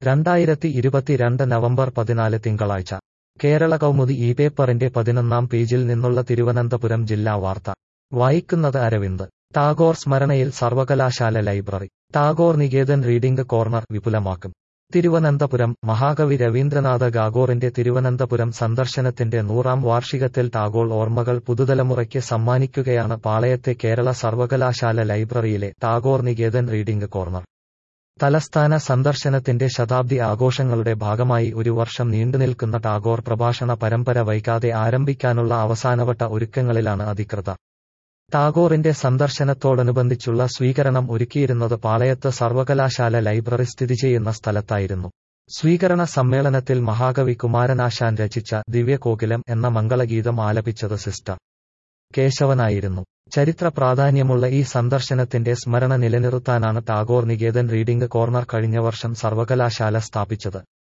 രണ്ടായിരത്തി ഇരുപത്തിരണ്ട് നവംബർ പതിനാല് തിങ്കളാഴ്ച കേരള കൗമുദി ഈ പേപ്പറിന്റെ പതിനൊന്നാം പേജിൽ നിന്നുള്ള തിരുവനന്തപുരം ജില്ലാ വാർത്ത വായിക്കുന്നത് അരവിന്ദ് ടാഗോർ സ്മരണയിൽ സർവകലാശാല library Tagore Niketan reading corner വിപുലമാക്കും തിരുവനന്തപുരം മഹാകവി രവീന്ദ്രനാഥ ടാഗോറിന്റെ തിരുവനന്തപുരം സന്ദർശനത്തിന്റെ നൂറാം വാർഷികത്തിൽ ടാഗോർ ഓർമ്മകൾ പുതുതലമുറയ്ക്ക് സമ്മാനിക്കുകയാണ് പാളയത്തെ കേരള സർവകലാശാല ലൈബ്രറിയിലെ ടാഗോർ നികേതൻ റീഡിംഗ് കോർണർ തലസ്ഥാന സന്ദർശനത്തിന്റെ ശതാബ്ദി ആഘോഷങ്ങളുടെ ഭാഗമായി ഒരു വർഷം നീണ്ടുനിൽക്കുന്ന ടാഗോർ പ്രഭാഷണ പരമ്പര വൈകാതെ ആരംഭിക്കാനുള്ള അവസാനവട്ട ഒരുക്കങ്ങളിലാണ് അധികൃതർ ടാഗോറിന്റെ സന്ദർശനത്തോടനുബന്ധിച്ചുള്ള സ്വീകരണം ഒരുക്കിയിരുന്നത് പാളയത്ത് സർവകലാശാല ലൈബ്രറി സ്ഥിതി ചെയ്യുന്ന സ്ഥലത്തായിരുന്നു സ്വീകരണ സമ്മേളനത്തിൽ മഹാകവി കുമാരനാശാൻ രചിച്ച ദിവ്യകോകിലം എന്ന മംഗളഗീതം ആലപിച്ചത് സിസ്റ്റർ കേശവനായിരുന്നു ചരിത്ര പ്രാധാന്യമുള്ള ഈ സന്ദർശനത്തിന്റെ സ്മരണ നിലനിർത്താനാണ് ടാഗോർ നികേതൻ റീഡിംഗ് കോർണർ കഴിഞ്ഞ വർഷം സർവകലാശാല സ്ഥാപിച്ചത്